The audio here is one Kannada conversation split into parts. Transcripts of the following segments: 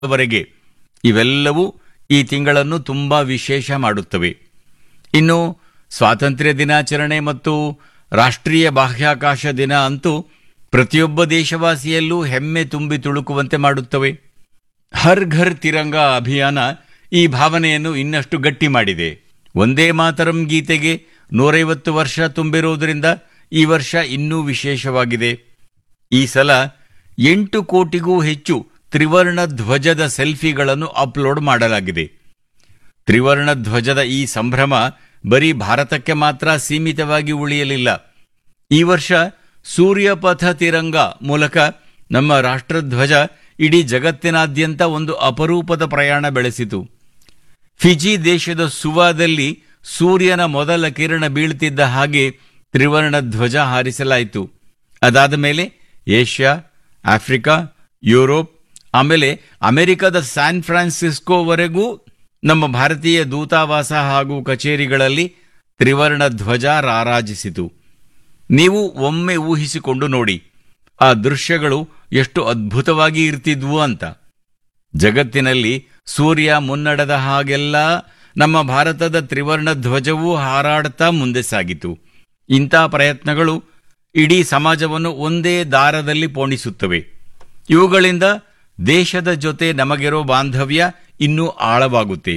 ವರೆಗೆ ಇವೆಲ್ಲವೂ ಈ ತಿಂಗಳನ್ನು ತುಂಬಾ ವಿಶೇಷ ಮಾಡುತ್ತವೆ ಇನ್ನು ಸ್ವಾತಂತ್ರ್ಯ ದಿನಾಚರಣೆ ಮತ್ತು ರಾಷ್ಟ್ರೀಯ ಬಾಹ್ಯಾಕಾಶ ದಿನ ಅಂತೂ ಪ್ರತಿಯೊಬ್ಬ ದೇಶವಾಸಿಯಲ್ಲೂ ಹೆಮ್ಮೆ ತುಂಬಿ ತುಳುಕುವಂತೆ ಮಾಡುತ್ತವೆ ಹರ್ ಘರ್ ತಿರಂಗ ಅಭಿಯಾನ ಈ ಭಾವನೆಯನ್ನು ಇನ್ನಷ್ಟು ಗಟ್ಟಿ ಮಾಡಿದೆ ಒಂದೇ ಮಾತರಂ ಗೀತೆಗೆ ನೂರೈವತ್ತು ವರ್ಷ ತುಂಬಿರುವುದರಿಂದ ಈ ವರ್ಷ ಇನ್ನೂ ವಿಶೇಷವಾಗಿದೆ ಈ ಸಲ ಎಂಟು ಕೋಟಿಗೂ ಹೆಚ್ಚು ತ್ರಿವರ್ಣ ಧ್ವಜದ ಸೆಲ್ಫಿಗಳನ್ನು ಅಪ್ಲೋಡ್ ಮಾಡಲಾಗಿದೆ ತ್ರಿವರ್ಣ ಧ್ವಜದ ಈ ಸಂಭ್ರಮ ಬರೀ ಭಾರತಕ್ಕೆ ಮಾತ್ರ ಸೀಮಿತವಾಗಿ ಉಳಿಯಲಿಲ್ಲ ಈ ವರ್ಷ ಸೂರ್ಯಪಥ ತಿರಂಗ ಮೂಲಕ ನಮ್ಮ ರಾಷ್ಟ್ರಧ್ವಜ ಇಡೀ ಜಗತ್ತಿನಾದ್ಯಂತ ಒಂದು ಅಪರೂಪದ ಪ್ರಯಾಣ ಬೆಳೆಸಿತು ಫಿಜಿ ದೇಶದ ಸುವಾದಲ್ಲಿ ಸೂರ್ಯನ ಮೊದಲ ಕಿರಣ ಬೀಳ್ತಿದ್ದ ಹಾಗೆ ತ್ರಿವರ್ಣ ಧ್ವಜ ಹಾರಿಸಲಾಯಿತು ಅದಾದ ಮೇಲೆ ಏಷ್ಯಾ ಆಫ್ರಿಕಾ ಯುರೋಪ್ ಆಮೇಲೆ ಅಮೆರಿಕದ ಸ್ಯಾನ್ ಫ್ರಾನ್ಸಿಸ್ಕೋವರೆಗೂ ನಮ್ಮ ಭಾರತೀಯ ದೂತಾವಾಸ ಹಾಗೂ ಕಚೇರಿಗಳಲ್ಲಿ ತ್ರಿವರ್ಣ ಧ್ವಜ ರಾರಾಜಿಸಿತು ನೀವು ಒಮ್ಮೆ ಊಹಿಸಿಕೊಂಡು ನೋಡಿ ಆ ದೃಶ್ಯಗಳು ಎಷ್ಟು ಅದ್ಭುತವಾಗಿ ಇರ್ತಿದ್ವು ಅಂತ ಜಗತ್ತಿನಲ್ಲಿ ಸೂರ್ಯ ಮುನ್ನಡೆದ ಹಾಗೆಲ್ಲ ನಮ್ಮ ಭಾರತದ ತ್ರಿವರ್ಣ ಧ್ವಜವೂ ಹಾರಾಡ್ತಾ ಮುಂದೆ ಸಾಗಿತು ಇಂಥ ಪ್ರಯತ್ನಗಳು ಇಡೀ ಸಮಾಜವನ್ನು ಒಂದೇ ದಾರದಲ್ಲಿ ಪೋಣಿಸುತ್ತವೆ ಇವುಗಳಿಂದ ದೇಶದ ಜೊತೆ ನಮಗಿರೋ ಬಾಂಧವ್ಯ ಇನ್ನೂ ಆಳವಾಗುತ್ತೆ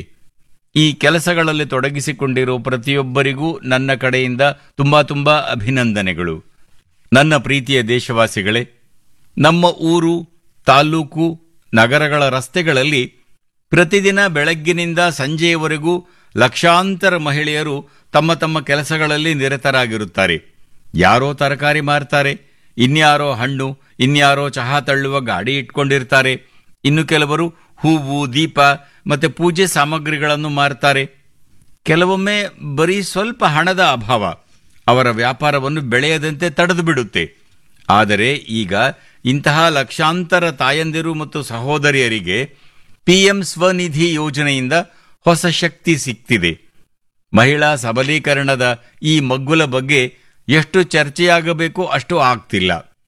ಈ ಕೆಲಸಗಳಲ್ಲಿ ತೊಡಗಿಸಿಕೊಂಡಿರೋ ಪ್ರತಿಯೊಬ್ಬರಿಗೂ ನನ್ನ ಕಡೆಯಿಂದ ತುಂಬಾ ತುಂಬಾ ಅಭಿನಂದನೆಗಳು ನನ್ನ ಪ್ರೀತಿಯ ದೇಶವಾಸಿಗಳೇ ನಮ್ಮ ಊರು ತಾಲೂಕು ನಗರಗಳ ರಸ್ತೆಗಳಲ್ಲಿ ಪ್ರತಿದಿನ ಬೆಳಗ್ಗಿನಿಂದ ಸಂಜೆಯವರೆಗೂ ಲಕ್ಷಾಂತರ ಮಹಿಳೆಯರು ತಮ್ಮ ತಮ್ಮ ಕೆಲಸಗಳಲ್ಲಿ ನಿರತರಾಗಿರುತ್ತಾರೆ ಯಾರೋ ತರಕಾರಿ ಮಾರ್ತಾರೆ ಇನ್ಯಾರೋ ಹಣ್ಣು ಇನ್ಯಾರೋ ಚಹಾ ತಳ್ಳುವ ಗಾಡಿ ಇಟ್ಕೊಂಡಿರ್ತಾರೆ ಇನ್ನು ಕೆಲವರು ಹೂವು ದೀಪ ಮತ್ತೆ ಪೂಜೆ ಸಾಮಗ್ರಿಗಳನ್ನು ಮಾರ್ತಾರೆ ಕೆಲವೊಮ್ಮೆ ಬರೀ ಸ್ವಲ್ಪ ಹಣದ ಅಭಾವ ಅವರ ವ್ಯಾಪಾರವನ್ನು ಬೆಳೆಯದಂತೆ ತಡೆದು ಬಿಡುತ್ತೆ ಆದರೆ ಈಗ ಇಂತಹ ಲಕ್ಷಾಂತರ ತಾಯಂದಿರು ಮತ್ತು ಸಹೋದರಿಯರಿಗೆ ಪಿಎಂ ಸ್ವನಿಧಿ ಯೋಜನೆಯಿಂದ ಹೊಸ ಶಕ್ತಿ ಸಿಕ್ತಿದೆ ಮಹಿಳಾ ಸಬಲೀಕರಣದ ಈ ಮಗ್ಗುಲ ಬಗ್ಗೆ ಎಷ್ಟು ಚರ್ಚೆಯಾಗಬೇಕೋ ಅಷ್ಟು ಆಗ್ತಿಲ್ಲ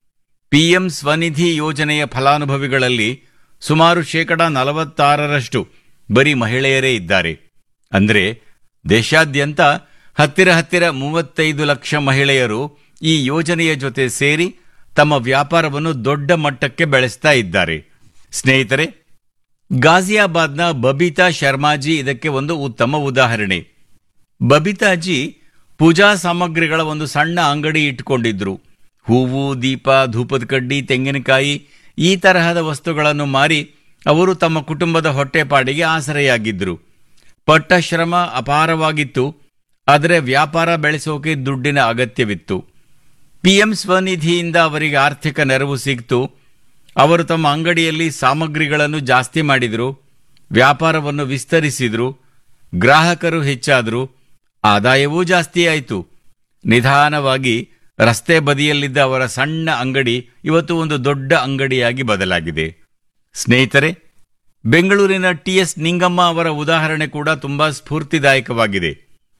ಪಿಎಂ ಸ್ವನಿಧಿ ಯೋಜನೆಯ ಫಲಾನುಭವಿಗಳಲ್ಲಿ ಸುಮಾರು ಶೇಕಡ ನಲವತ್ತಾರರಷ್ಟು ಬರೀ ಮಹಿಳೆಯರೇ ಇದ್ದಾರೆ ಅಂದ್ರೆ ದೇಶಾದ್ಯಂತ ಹತ್ತಿರ ಹತ್ತಿರ ಮೂವತ್ತೈದು ಲಕ್ಷ ಮಹಿಳೆಯರು ಈ ಯೋಜನೆಯ ಜೊತೆ ಸೇರಿ ತಮ್ಮ ವ್ಯಾಪಾರವನ್ನು ದೊಡ್ಡ ಮಟ್ಟಕ್ಕೆ ಬೆಳೆಸ್ತಾ ಇದ್ದಾರೆ ಸ್ನೇಹಿತರೆ ಗಾಜಿಯಾಬಾದ್ನ ಬಬಿತಾ ಶರ್ಮಾಜಿ ಇದಕ್ಕೆ ಒಂದು ಉತ್ತಮ ಉದಾಹರಣೆ ಬಬಿತಾಜಿ ಪೂಜಾ ಸಾಮಗ್ರಿಗಳ ಒಂದು ಸಣ್ಣ ಅಂಗಡಿ ಇಟ್ಕೊಂಡಿದ್ರು ಹೂವು ದೀಪ ಧೂಪದ ಕಡ್ಡಿ ತೆಂಗಿನಕಾಯಿ ಈ ತರಹದ ವಸ್ತುಗಳನ್ನು ಮಾರಿ ಅವರು ತಮ್ಮ ಕುಟುಂಬದ ಹೊಟ್ಟೆಪಾಡಿಗೆ ಆಸರೆಯಾಗಿದ್ರು ಪಟ್ಟ ಶ್ರಮ ಅಪಾರವಾಗಿತ್ತು ಆದರೆ ವ್ಯಾಪಾರ ಬೆಳೆಸೋಕೆ ದುಡ್ಡಿನ ಅಗತ್ಯವಿತ್ತು ಪಿಎಂ ಸ್ವನಿಧಿಯಿಂದ ಅವರಿಗೆ ಆರ್ಥಿಕ ನೆರವು ಸಿಕ್ತು ಅವರು ತಮ್ಮ ಅಂಗಡಿಯಲ್ಲಿ ಸಾಮಗ್ರಿಗಳನ್ನು ಜಾಸ್ತಿ ಮಾಡಿದರು ವ್ಯಾಪಾರವನ್ನು ವಿಸ್ತರಿಸಿದ್ರು ಗ್ರಾಹಕರು ಹೆಚ್ಚಾದರು ಆದಾಯವೂ ಜಾಸ್ತಿ ಆಯಿತು ನಿಧಾನವಾಗಿ ರಸ್ತೆ ಬದಿಯಲ್ಲಿದ್ದ ಅವರ ಸಣ್ಣ ಅಂಗಡಿ ಇವತ್ತು ಒಂದು ದೊಡ್ಡ ಅಂಗಡಿಯಾಗಿ ಬದಲಾಗಿದೆ ಸ್ನೇಹಿತರೆ ಬೆಂಗಳೂರಿನ ಟಿ ಎಸ್ ನಿಂಗಮ್ಮ ಅವರ ಉದಾಹರಣೆ ಕೂಡ ತುಂಬಾ ಸ್ಫೂರ್ತಿದಾಯಕವಾಗಿದೆ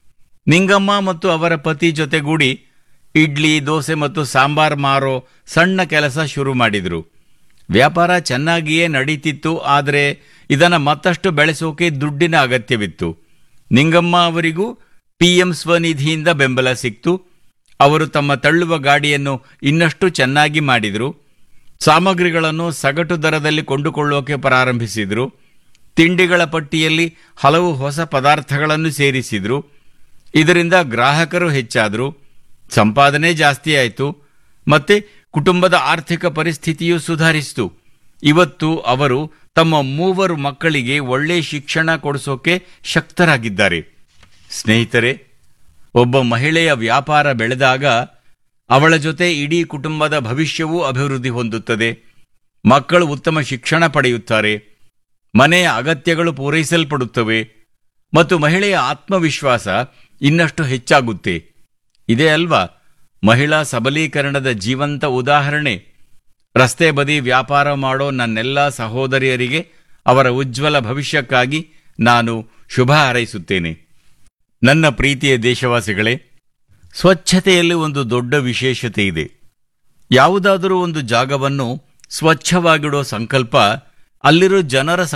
ನಿಂಗಮ್ಮ ಮತ್ತು ಅವರ ಪತಿ ಜೊತೆಗೂಡಿ ಇಡ್ಲಿ ದೋಸೆ ಮತ್ತು ಸಾಂಬಾರ್ ಮಾರೋ ಸಣ್ಣ ಕೆಲಸ ಶುರು ಮಾಡಿದ್ರು ವ್ಯಾಪಾರ ಚೆನ್ನಾಗಿಯೇ ನಡೀತಿತ್ತು ಆದರೆ ಇದನ್ನು ಮತ್ತಷ್ಟು ಬೆಳೆಸೋಕೆ ದುಡ್ಡಿನ ಅಗತ್ಯವಿತ್ತು ನಿಂಗಮ್ಮ ಅವರಿಗೂ ಪಿಎಂ ಸ್ವನಿಧಿಯಿಂದ ಬೆಂಬಲ ಸಿಕ್ತು ಅವರು ತಮ್ಮ ತಳ್ಳುವ ಗಾಡಿಯನ್ನು ಇನ್ನಷ್ಟು ಚೆನ್ನಾಗಿ ಮಾಡಿದರು ಸಾಮಗ್ರಿಗಳನ್ನು ಸಗಟು ದರದಲ್ಲಿ ಕೊಂಡುಕೊಳ್ಳೋಕೆ ಪ್ರಾರಂಭಿಸಿದರು ತಿಂಡಿಗಳ ಪಟ್ಟಿಯಲ್ಲಿ ಹಲವು ಹೊಸ ಪದಾರ್ಥಗಳನ್ನು ಸೇರಿಸಿದರು ಇದರಿಂದ ಗ್ರಾಹಕರು ಹೆಚ್ಚಾದರು ಸಂಪಾದನೆ ಜಾಸ್ತಿ ಆಯಿತು ಮತ್ತೆ ಕುಟುಂಬದ ಆರ್ಥಿಕ ಪರಿಸ್ಥಿತಿಯೂ ಸುಧಾರಿಸಿತು ಇವತ್ತು ಅವರು ತಮ್ಮ ಮೂವರು ಮಕ್ಕಳಿಗೆ ಒಳ್ಳೆ ಶಿಕ್ಷಣ ಕೊಡಿಸೋಕೆ ಶಕ್ತರಾಗಿದ್ದಾರೆ ಸ್ನೇಹಿತರೆ ಒಬ್ಬ ಮಹಿಳೆಯ ವ್ಯಾಪಾರ ಬೆಳೆದಾಗ ಅವಳ ಜೊತೆ ಇಡೀ ಕುಟುಂಬದ ಭವಿಷ್ಯವೂ ಅಭಿವೃದ್ಧಿ ಹೊಂದುತ್ತದೆ ಮಕ್ಕಳು ಉತ್ತಮ ಶಿಕ್ಷಣ ಪಡೆಯುತ್ತಾರೆ ಮನೆಯ ಅಗತ್ಯಗಳು ಪೂರೈಸಲ್ಪಡುತ್ತವೆ ಮತ್ತು ಮಹಿಳೆಯ ಆತ್ಮವಿಶ್ವಾಸ ಇನ್ನಷ್ಟು ಹೆಚ್ಚಾಗುತ್ತೆ ಇದೇ ಅಲ್ವಾ ಮಹಿಳಾ ಸಬಲೀಕರಣದ ಜೀವಂತ ಉದಾಹರಣೆ ರಸ್ತೆ ಬದಿ ವ್ಯಾಪಾರ ಮಾಡೋ ನನ್ನೆಲ್ಲ ಸಹೋದರಿಯರಿಗೆ ಅವರ ಉಜ್ವಲ ಭವಿಷ್ಯಕ್ಕಾಗಿ ನಾನು ಶುಭ ಹಾರೈಸುತ್ತೇನೆ ನನ್ನ ಪ್ರೀತಿಯ ದೇಶವಾಸಿಗಳೇ ಸ್ವಚ್ಛತೆಯಲ್ಲಿ ಒಂದು ದೊಡ್ಡ ವಿಶೇಷತೆ ಇದೆ ಯಾವುದಾದರೂ ಒಂದು ಜಾಗವನ್ನು ಸ್ವಚ್ಛವಾಗಿಡೋ ಸಂಕಲ್ಪ ಅಲ್ಲಿರೋ ಜನರ